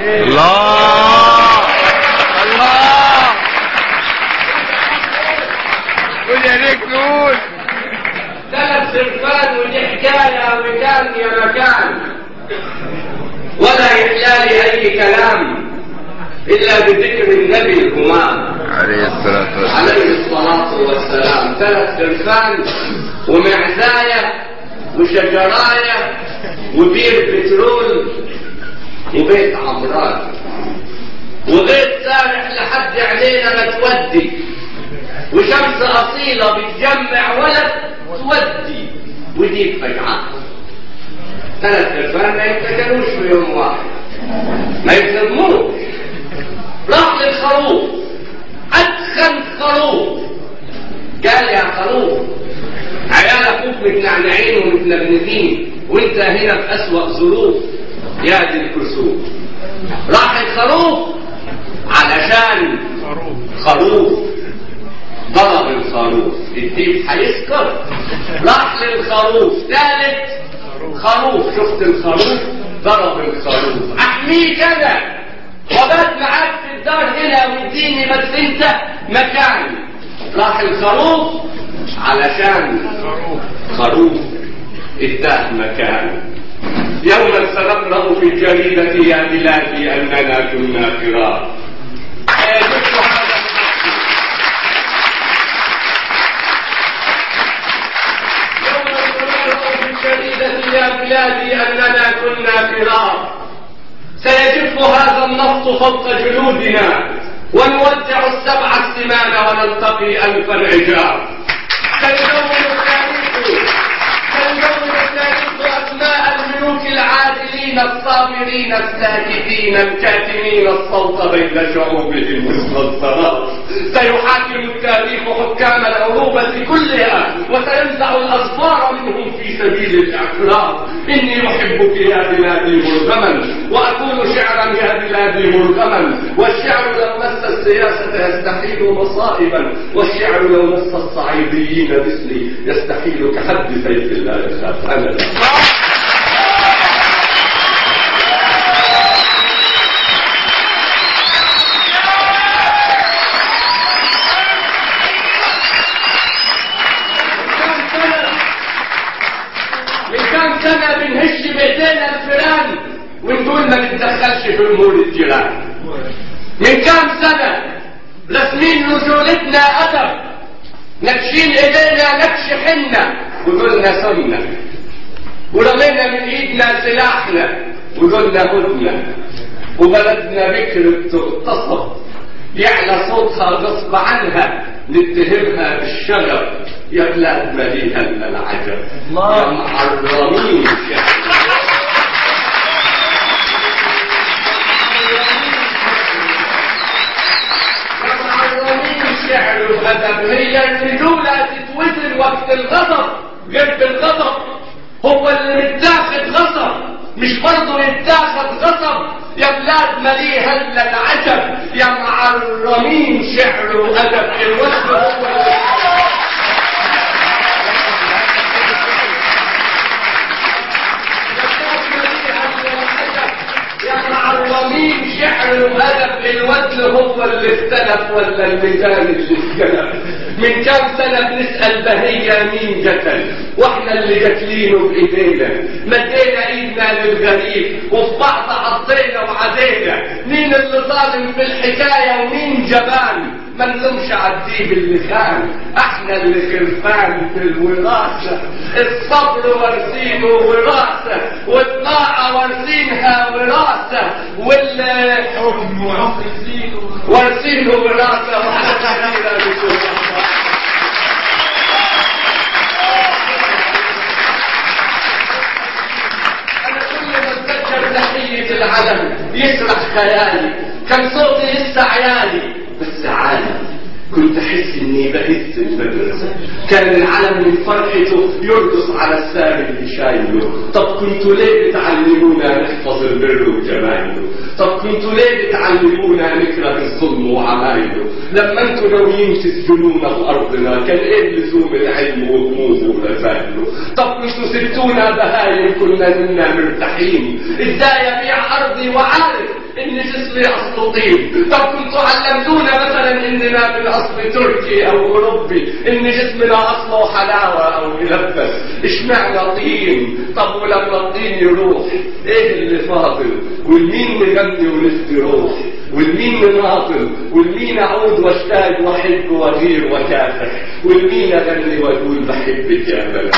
الله الله قول يا ريت نقول ثلاث صرفان ودي حكاية مكان يا مكان ولا يحلى أي كلام إلا بذكر النبي الهمام عليه الصلاة والسلام عليه الصلاة والسلام ثلاث صرفان ومعزاية وشجراية وبير بترول وبيت عمران وغير سارح لحد علينا ما تودي وشمس أصيلة بتجمع ولد تودي ودي فجعة ثلاث صرفان ما يتكلوش في يوم واحد ما يسموش راح للخروف أدخن خروف قال يا خروف عيال أخوك متنعنعين ومتنبنبين وانت هنا في أسوأ ظروف يا دي الكسوف راح الخروف علشان خروف ضرب الخروف الديب هيسكر راح للخروف ثالث خروف شفت الخروف ضرب الخروف احميك انا وبات معاك في الدار هنا واديني بس انت مكاني راح الخروف علشان خروف اداه مكان يوما سنقرا في الجريده يا بلادي اننا كنا فرار أيجب هذا يوما سنقرا في الجريده يا بلادي اننا كنا فرار سيجف هذا النص فوق جلودنا ونودع السبع السمان ونلتقي ألف العجاب سيدون التاريخ سيدون التاريخ أسماء الملوك العادلين الصابرين الساكتين الكاتمين الصوت بين شعوبهم وسط الثراء سيحاكم التاريخ حكام العروبة كلها وسينزع الأصفار منهم في سبيل الإعتراف إني أحبك يا بلادي مرغما وأقول شعرا يا بلادي مرغما والشعر لو مس السياسة يستحيل مصائبا والشعر لو مس الصعيديين مثلي يستحيل كحد سيف الله يخاف أنا من كام سنة بنهش بإيدينا الفيران ونقول ما نتدخلش في أمور الجيران من كام سنة رسمين نزولتنا أدب نكشين إيدينا نكش حنة وقلنا سنة ورمينا من إيدنا سلاحنا وقلنا هدنة وبلدنا بكر بتغتصب يعلى صوتها غصب عنها نتهمها بالشجر يا بلاد مليها الا العجب يا محرمين يا محرمين شعر الغضب هي الرجولة تتوزن وقت الغضب غير بالغضب هو اللي متاخد غضب مش برضه يتاخد غضب يا بلاد مليها الا العجب يا معرمين شعر وادب الوزن هو اللي يا معرمين شعر وادب الوزن هو اللي اختلف ولا الميزان اللي اتكلف من كام سنة بنسأل بهية مين قتل واحنا اللي قاتلينه بايدينا مدينا ايدنا للغريب وفي بعض حطينا وعدينا مين اللي ظالم في الحكاية ومين جبان ما نلومش عالديب اللي خان احنا اللي خرفان في الوراثة الصبر وارثينه وراثة والطاعة وارثينها وراثة والحكم وارثينه وراثة وحاجة كبيرة بتوصل أنا كل ما أتذكر تحية العلم يسرح خيالي كان صوتي لسه عيالي بس عالم كنت أحس إني بهز المدرسة كان العلم من فرحته يرقص على السامي اللي شايله طب كنتوا ليه بتعلمونا نحفظ البر وجمايله طب كنتوا ليه بتعلمونا نكره الظلم وعمايله لما انتوا ناويين تسجنونا في أرضنا كان إيه لزوم العلم وغموضه ورسائله طب كنتوا سبتونا بهايم كنا منا مرتاحين ازاي ابيع ارضي وعارف ان ان جسمي اصله طين طب كنتوا علمتونا مثلا اننا من اصل تركي او اوروبي ان جسمنا اصله حلاوه او ملبس اشمعنى طين طب ولما الطين يروح ايه اللي فاضل والمين نغني ونفدي روح والمين نناطل والمين اعود واشتاق واحب واغير وكافح والمين اغني واقول بحبك يا بلد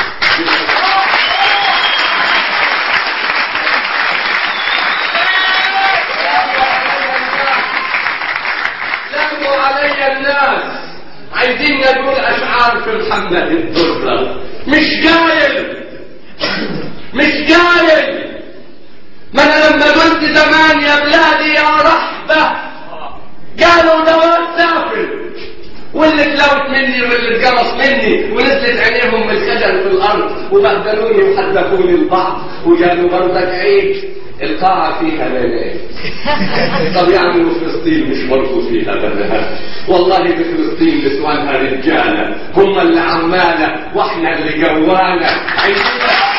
لموا علي الناس عايزين نقول اشعار في محمد الدرة مش قايل مش قايل ما انا لما قلت زمان يا بلادي يا رحبة قالوا ده واد سافر واللي اتلوت مني واللي اتقمص مني ونزلت عينيهم من الخجل في الارض وبهدلوني وحدفوني البعض وقالوا برضك عيب القاعة فيها بنات طب يعملوا فلسطين مش برضه فيها بنات والله بفلسطين نسوانها رجالة هم اللي عمالة واحنا اللي جوانا عايزين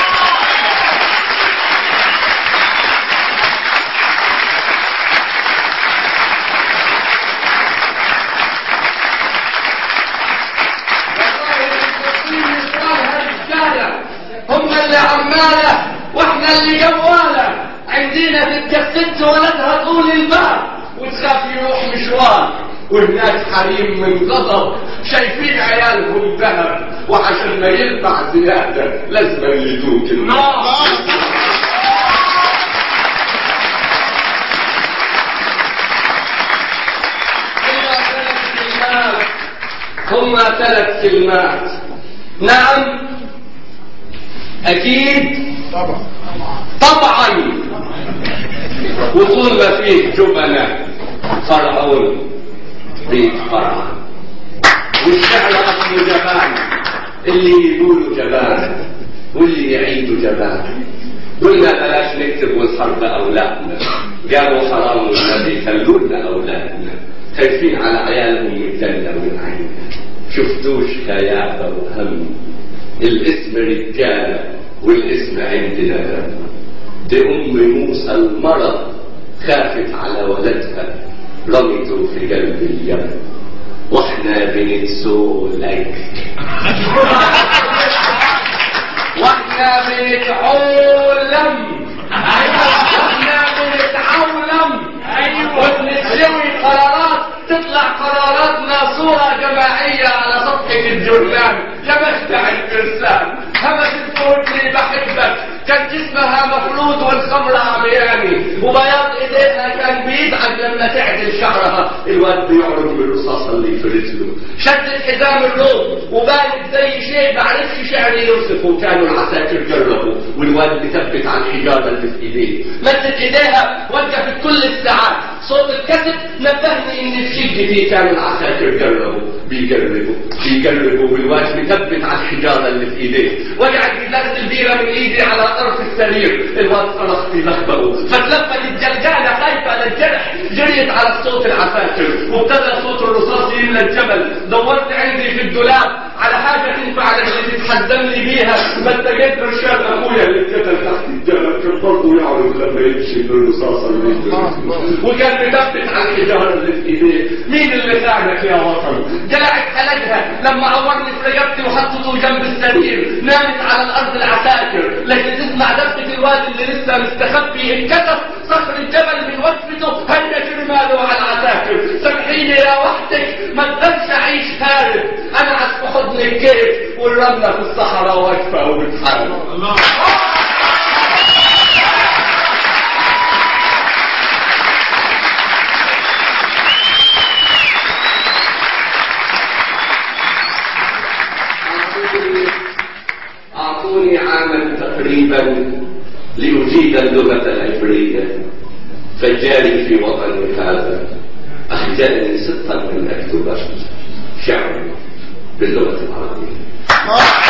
هم اللي عمالة واحنا اللي جوالة عندنا تتجسد ولدها طول الباب وتخاف يروح مشوار وهناك حريم من غضب شايفين عيالهم ذهب وعشان ما ينفع زيادة لازم يدوك النار هما ثلاث كلمات نعم اكيد طبعا طبعا وطول ما فيه جبنة فرعون بيت فرعون والشعر اصله جبان اللي يقولوا جبان واللي يعيدوا جبان قلنا بلاش نكتب ونحرب اولادنا قالوا حرام والنبي خلونا اولادنا خايفين على عيالهم من الجنه ومن عيننا شفتوش خيابه وهم الاسم رجاله والاسم عندنا دم دي ام موسى المرض خافت على ولدها رمته في قلب اليم واحنا بنتسولك واحنا بنتعولم واحنا بنتعولم وبنتسوي قرارات تطلع قراراتنا صورة جماعية على صفحة الجرنان كمخدع الفرسان همس تقول لي بحبك كان جسمها مفروض والخمر عمياني وبياض ايديها كان بيدعم لما تعدل شعرها الواد بيعرض بالرصاصة اللي في رجله شدت حزام الروم وبانت زي شيء بعرفش شعري يوصفه كانوا العساكر جربوا والواد بثبت على الحجارة اللي في ايديه مدت ايديها وقفت كل الساعات صوت الكسب نبهني ان في شقتي كانوا العساكر جربوا بيجربوا بيجربوا والواد مثبت على الحجارة اللي في ايديه وقعت ازازة البيرة من ايدي على طرف السرير الواد صرخ في مخبأه فتلفت الجلجالة خايفة للجرح جريت على صوت العساكر وابتدى صوت الرصاص يملى الجبل دورت عندي في الدولاب على حاجة تنفع اللي تتحزم لي بيها ما لقيت برشاد ابويا اللي اتكتل تحت الجبل كان برضه يعرف لما يمشي بالرصاصة اللي في رجله. وكان مثبت على الحجارة اللي في ايديه مين اللي ساعدك يا وطن قلعت خلقها لما عورني في رقبتي وحطته جنب السرير نامت على الارض العساكر لكن تسمع دفة الواد اللي لسه مستخبي انكسر صخر الجبل من وقفته هيا جرماله على العساكر سامحيني يا وحدك ما تقدرش اعيش هارب انا عايز في حضن الكيف والرملة في الصحراء واقفة وبتحارب أعطوني عاما تقريبا لأجيد اللغة العبرية فجاري في وطني هذا أخجلني صدقا من أكتب شعر باللغة العربية